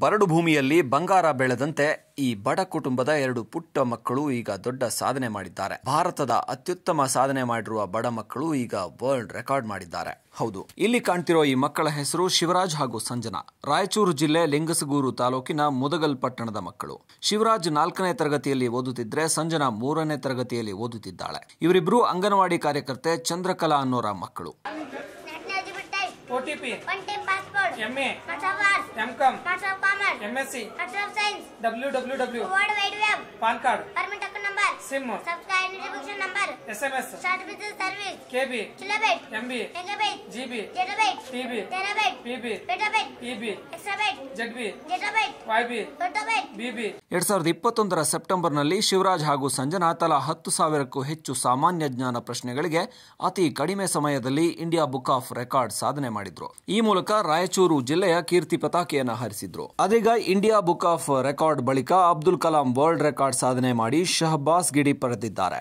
ಬರಡು ಭೂಮಿಯಲ್ಲಿ ಬಂಗಾರ ಬೆಳೆದಂತೆ ಈ ಬಡ ಕುಟುಂಬದ ಎರಡು ಪುಟ್ಟ ಮಕ್ಕಳು ಈಗ ದೊಡ್ಡ ಸಾಧನೆ ಮಾಡಿದ್ದಾರೆ ಭಾರತದ ಅತ್ಯುತ್ತಮ ಸಾಧನೆ ಮಾಡಿರುವ ಬಡ ಮಕ್ಕಳು ಈಗ ವರ್ಲ್ಡ್ ರೆಕಾರ್ಡ್ ಮಾಡಿದ್ದಾರೆ ಹೌದು ಇಲ್ಲಿ ಕಾಣ್ತಿರೋ ಈ ಮಕ್ಕಳ ಹೆಸರು ಶಿವರಾಜ್ ಹಾಗೂ ಸಂಜನಾ ರಾಯಚೂರು ಜಿಲ್ಲೆ ಲಿಂಗಸಗೂರು ತಾಲೂಕಿನ ಮುದಗಲ್ ಪಟ್ಟಣದ ಮಕ್ಕಳು ಶಿವರಾಜ್ ನಾಲ್ಕನೇ ತರಗತಿಯಲ್ಲಿ ಓದುತ್ತಿದ್ರೆ ಸಂಜನಾ ಮೂರನೇ ತರಗತಿಯಲ್ಲಿ ಓದುತ್ತಿದ್ದಾಳೆ ಇವರಿಬ್ರು ಅಂಗನವಾಡಿ ಕಾರ್ಯಕರ್ತೆ ಚಂದ್ರಕಲಾ ಅನ್ನೋರ ಮಕ್ಕಳು national eligibility OTP, one time passport MA, marks of arts MCOM, marks of commerce MSc, marks of science www, world wide web PAN card, permit account number SIM, subscribe notification number SMS, start business service KB, kilobyte MB, megabyte GB, zettabyte TB, terabyte PB, petabyte EB, exabyte ZB, zettabyte YB, ದೊಡ್ಡಬೈಟ್ BB, ಎರಡ್ ಸಾವಿರದ ಇಪ್ಪತ್ತೊಂದರ ಸೆಪ್ಟೆಂಬರ್ನಲ್ಲಿ ಶಿವರಾಜ್ ಹಾಗೂ ಸಂಜನಾ ತಲಾ ಹತ್ತು ಸಾವಿರಕ್ಕೂ ಹೆಚ್ಚು ಸಾಮಾನ್ಯ ಜ್ಞಾನ ಪ್ರಶ್ನೆಗಳಿಗೆ ಅತಿ ಕಡಿಮೆ ಸಮಯದಲ್ಲಿ ಇಂಡಿಯಾ ಬುಕ್ ಆಫ್ ರೆಕಾರ್ಡ್ ಸಾಧನೆ ಮಾಡಿದ್ರು ಈ ಮೂಲಕ ರಾಯಚೂರು ಜಿಲ್ಲೆಯ ಕೀರ್ತಿ ಪತಾಕೆಯನ್ನ ಹರಿಸಿದ್ರು ಅದೀಗ ಇಂಡಿಯಾ ಬುಕ್ ಆಫ್ ರೆಕಾರ್ಡ್ ಬಳಿಕ ಅಬ್ದುಲ್ ಕಲಾಂ ವರ್ಲ್ಡ್ ರೆಕಾರ್ಡ್ ಸಾಧನೆ ಮಾಡಿ ಶಹಬಾಸ್ ಗಿಡಿ ಪಡೆದಿದ್ದಾರೆ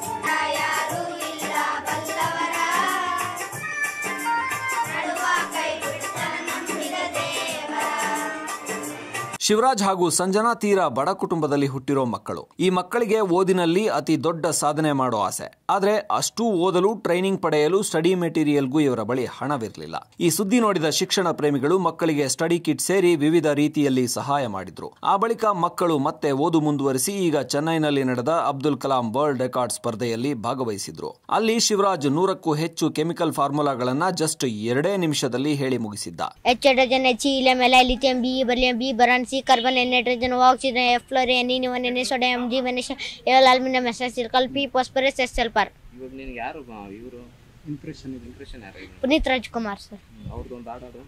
ಶಿವರಾಜ್ ಹಾಗೂ ಸಂಜನಾ ತೀರಾ ಬಡ ಕುಟುಂಬದಲ್ಲಿ ಹುಟ್ಟಿರೋ ಮಕ್ಕಳು ಈ ಮಕ್ಕಳಿಗೆ ಓದಿನಲ್ಲಿ ಅತಿ ದೊಡ್ಡ ಸಾಧನೆ ಮಾಡೋ ಆಸೆ ಆದ್ರೆ ಅಷ್ಟೂ ಓದಲು ಟ್ರೈನಿಂಗ್ ಪಡೆಯಲು ಸ್ಟಡಿ ಮೆಟೀರಿಯಲ್ಗೂ ಇವರ ಬಳಿ ಹಣವಿರಲಿಲ್ಲ ಈ ಸುದ್ದಿ ನೋಡಿದ ಶಿಕ್ಷಣ ಪ್ರೇಮಿಗಳು ಮಕ್ಕಳಿಗೆ ಸ್ಟಡಿ ಕಿಟ್ ಸೇರಿ ವಿವಿಧ ರೀತಿಯಲ್ಲಿ ಸಹಾಯ ಮಾಡಿದ್ರು ಆ ಬಳಿಕ ಮಕ್ಕಳು ಮತ್ತೆ ಓದು ಮುಂದುವರಿಸಿ ಈಗ ಚೆನ್ನೈನಲ್ಲಿ ನಡೆದ ಅಬ್ದುಲ್ ಕಲಾಂ ವರ್ಲ್ಡ್ ರೆಕಾರ್ಡ್ ಸ್ಪರ್ಧೆಯಲ್ಲಿ ಭಾಗವಹಿಸಿದ್ರು ಅಲ್ಲಿ ಶಿವರಾಜ್ ನೂರಕ್ಕೂ ಹೆಚ್ಚು ಕೆಮಿಕಲ್ ಫಾರ್ಮುಲಾಗಳನ್ನ ಜಸ್ಟ್ ಎರಡೇ ನಿಮಿಷದಲ್ಲಿ ಹೇಳಿ ಮುಗಿಸಿದ್ದ H hydrogen H helium L lithium B beryllium B boron C carbon N nitrogen oxygen F fluorine N neon N sodium G ವೆನಿಷನ್ ಎಲ್ ಅಲ್ಯೂಮಿನಿಯಂ ಎಸ್ ಸಿರ್ಕಲ್ ಪಿ ಫಾಸ್ಫರಸ್ ಎಸ್ ಸಲ್ಫರ್ ಇವಾಗ ನಿನ್ಗೆ ಯಾರು ಇವರು ಇಂಪ್ರೆಷನ್ ಇಂಪ್ರೆಷನ್ ಯಾರು ಈಗ Puneeth Rajkumar sir ಅವ್ರದ್ದೊಂದು ಹಾಡಾಡು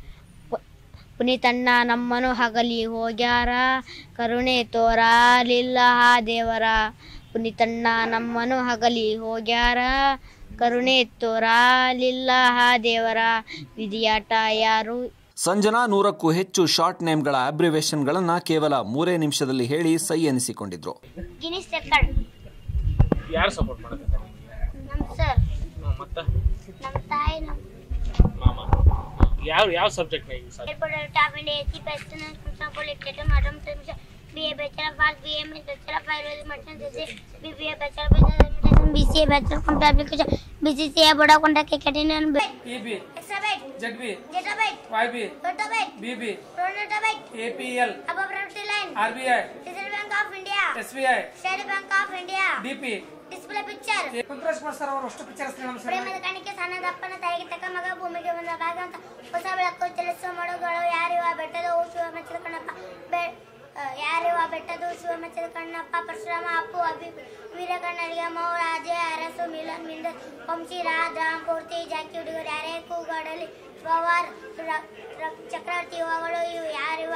ಪುನೀತ್ ಅಣ್ಣ ನಮ್ಮನು ಹಗಲಿ ಹೋಗ್ಯಾರ ಕರುಣೆ ತೋರಲಿಲ್ಲ ಆ ದೇವರ ಪುನೀತಣ್ಣ ನಮ್ಮನು ಹಗಲಿ ಹೋಗ್ಯಾರ ಕರುಣೆ ತೋರಲಿಲ್ಲ ಆ ದೇವರ ವಿಧಿಯಾಟ ಯಾರು ಸಂಜನಾ ನೂರಕ್ಕೂ ಹೆಚ್ಚು ಶಾರ್ಟ್ ನೇಮ್ಗಳ ಅಬ್ರಿವೇಷನ್ಗಳನ್ನ ಕೇವಲ ಮೂರೇ ನಿಮಿಷದಲ್ಲಿ ಹೇಳಿ ಸೈ ಎನಿಸಿಕೊಂಡಿದ್ರು ಗಿನಿಸ್ ರೆಕಾರ್ಡ್ ಯಾರು ಸಪೋರ್ಟ್ ಮಾಡುತ್ತೆ ನಮ್ಮ ಸರ್ ಮತ್ತೆ ನಮ್ಮ ತಾಯಿ ನಮ್ಮ ಮಾಮ ಯಾವ ಯಾವ ಸಬ್ಜೆಕ್ಟ್ ಈಗ ಸರ್ ಟಾಪ್ ಇಂಡಿಯಾ ಎಸಿ ಪೆಸ್ಟನ್ ಪೊಲಿಟಿಕಲ್ ಮಟಮ್ BA Bachelor of Arts, BA Maths, Bachelor of Biology, Mathematics, BBA Bachelor of Business Administration, BCA Bachelor of Computer Application, BCCA Board of Conduct Academy and EB, Exabyte, ZB, Zettabyte, YB, Rotabyte, BB, Pronotabyte, APL, Above Property Line, RBI, Reserve Bank of India, SBI, State Bank of India, DP. Display Picture, Kuntaraj Kumar sir ಅವರು ಅಷ್ಟು pictures ನಮ್ಮ sir ಪ್ರೇಮದ ಕಾಣಿಕೆ ಸಣ್ಣದ ಅಪ್ಪನ ತಾಯಿಗೆ ತಕ್ಕ ಮಗ ಭೂಮಿಗೆ ಬಂದ ಭಾಗ ಅಂತ ಹೊಸ ಬೆಳಕು ಚಲಿಸುವ ಮಡುಗಳು ಯಾರಿವ ಬೆಟ್ಟದ ಶಿವ ಮೆಚ್ಚದ ಕಣ್ಣಪ್ಪ ಬೆ ಆ, ಯಾರಿವ ಬೆಟ್ಟದ ಶಿವ ಮೆಚ್ಚದ ಕಣ್ಣಪ್ಪ ಪರಶುರಾಮ ಅಪ್ಪು ಅಭಿ ವೀರಕಣ್ಣರಿಗೆ ಮೌರ ಅಜಯ ಅರಸು ಮಿಲನ್ ಮಿಂದ ವಂಶಿ ರಾಜ್ ರಾಮ್ ಪೂರ್ತಿ ಜಾಕಿ ಹುಡುಗರು ಯಾರೇ ಕೂಗಾಡಲಿ ಪವಾರ್ ರ- ರ- ಚಕ್ರವರ್ತಿ ಇವುಗಳು ಇವು ಯಾರಿವ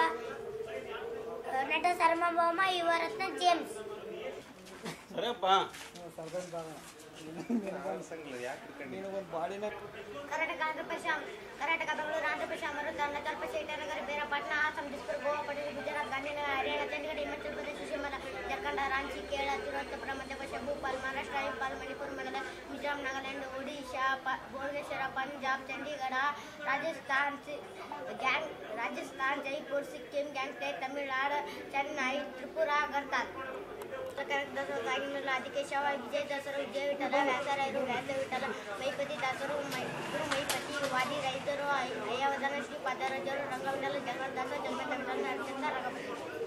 ಆ, ನಟ ಸರ್ವಭೌಮ ಇವ ರತ್ನ ಜೇಮ್ಸ್ ಕರ್ನಾಟಕ ಆಂಧ್ರ ಪ್ರದೇಶ ಕರ್ನಾಟಕ ಬೆಂಗಳೂರು ಆಂಧ್ರ ಪ್ರದೇಶ ಅಮೃತ ಅರುಣಾಚಲ್ ಪ್ರದೇಶ ಇಟಾನಗರ ಬೇರಪಟ್ನ ಆಸಾಂ ದಿಸ್ಪುರ್ ಗೋವಾ ಪಟೇಲ್ ಗುಜರಾತ್ ಗಾಂಧಿನಗರ ಹರಿಯಾಣ ಚಂಡೀಗಢ ಹಿಮಾಚಲ ಪ್ರದೇಶ ಶಿಮಲ ಜಾರ್ಖಂಡ್ ರಾಂಚಿ ಕೇರಳ ತಿರುವನಂತಪುರ ಮಧ್ಯಪ್ರದೇಶ ಭೂಪಾಲ್ ಮಹಾರಾಷ್ಟ್ರ ಇಂಪಾಲ್ ಮಣಿಪುರ ಮಗಧ ಮಿಜೋರಾಂ ನಾಗಾಲ್ಯಾಂಡ್ ಒಡಿಶಾ ಪ- ಭುವನೇಶ್ವರ ಪಂಜಾಬ್ ಚಂಡೀಗಢ ರಾಜಸ್ಥಾನ್ ಸಿ- ಗ್ಯಾಂಗ್ ರಾಜಸ್ಥಾನ್ ಜೈಪುರ್ ಸಿಕ್ಕಿಂ ಗ್ಯಾಂಗ್ಟೈ ತಮಿಳುನಾಡು ಚೆನ್ನೈ ತ್ರಿಪುರಾ ಗರ್ತಾಲ್ ಆಗಿನ ಆದಿಕೇಶವ ವಿಜಯ ದಾಸರು ವಿಜಯ ವಿಠಲ ವ್ಯಾಸರಾಯರು ವ್ಯಾಸ ವಿಠಲ ಮೈಪತಿ ದಾಸರು ಮೈ ಗುರು ಮೈಪತಿ ವಾದಿ ರೈತರು ಅಯ್ಯವದನ ಶ್ರೀ ಪಾದರಾಜರು ರಂಗವಿಠಲ ಜಗನ್ನಾಥ ಜನ್ಮದ ಹರಿಚಂದ್ರ ರಂಗಪತಿ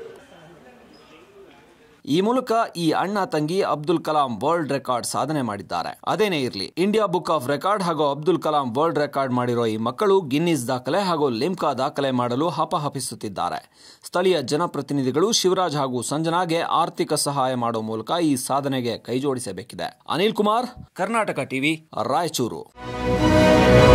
ಈ ಮೂಲಕ ಈ ಅಣ್ಣ ತಂಗಿ ಅಬ್ದುಲ್ ಕಲಾಂ ವರ್ಲ್ಡ್ ರೆಕಾರ್ಡ್ ಸಾಧನೆ ಮಾಡಿದ್ದಾರೆ ಅದೇನೇ ಇರಲಿ ಇಂಡಿಯಾ ಬುಕ್ ಆಫ್ ರೆಕಾರ್ಡ್ ಹಾಗೂ ಅಬ್ದುಲ್ ಕಲಾಂ ವರ್ಲ್ಡ್ ರೆಕಾರ್ಡ್ ಮಾಡಿರೋ ಈ ಮಕ್ಕಳು ಗಿನ್ನಿಸ್ ದಾಖಲೆ ಹಾಗೂ ಲಿಮ್ಕಾ ದಾಖಲೆ ಮಾಡಲು ಹಪಹಪಿಸುತ್ತಿದ್ದಾರೆ ಸ್ಥಳೀಯ ಜನಪ್ರತಿನಿಧಿಗಳು ಶಿವರಾಜ್ ಹಾಗೂ ಸಂಜನಾಗೆ ಆರ್ಥಿಕ ಸಹಾಯ ಮಾಡುವ ಮೂಲಕ ಈ ಸಾಧನೆಗೆ ಕೈಜೋಡಿಸಬೇಕಿದೆ ಅನಿಲ್ ಕುಮಾರ್ ಕರ್ನಾಟಕ ಟಿವಿ ರಾಯಚೂರು